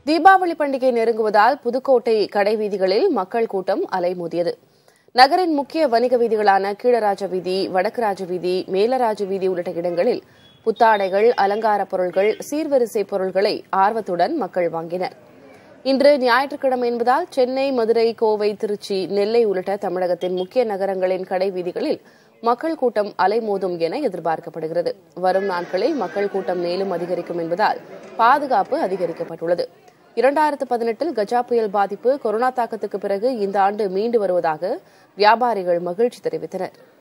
தீபாவளி பண்டிகை நெருங்குவதால் புதுக்கோட்டை கடைவீதிகளில் மக்கள் கூட்டம் அலைமோதியது நகரின் முக்கிய வணிக வீதிகளான கீழராஜ வீதி வடக்குராஜ வீதி மேலராஜ வீதி உள்ளிட்ட இடங்களில் புத்தாடைகள் அலங்கார பொருள்கள் சீர்வரிசை பொருள்களை ஆர்வத்துடன் மக்கள் வாங்கினர் இன்று ஞாயிற்றுக்கிழமை என்பதால் சென்னை மதுரை கோவை திருச்சி நெல்லை உள்ளிட்ட தமிழகத்தின் முக்கிய நகரங்களின் கடை வீதிகளில் மக்கள் கூட்டம் அலைமோதும் என எதிர்பார்க்கப்படுகிறது வரும் நாட்களில் மக்கள் கூட்டம் மேலும் அதிகரிக்கும் என்பதால் பாதுகாப்பு அதிகரிக்கப்பட்டுள்ளது இரண்டாயிரத்து பதினெட்டில் கஜா புயல் பாதிப்பு கொரோனா தாக்கத்துக்கு பிறகு இந்த ஆண்டு மீண்டு வருவதாக வியாபாரிகள் மகிழ்ச்சி தெரிவித்தனர்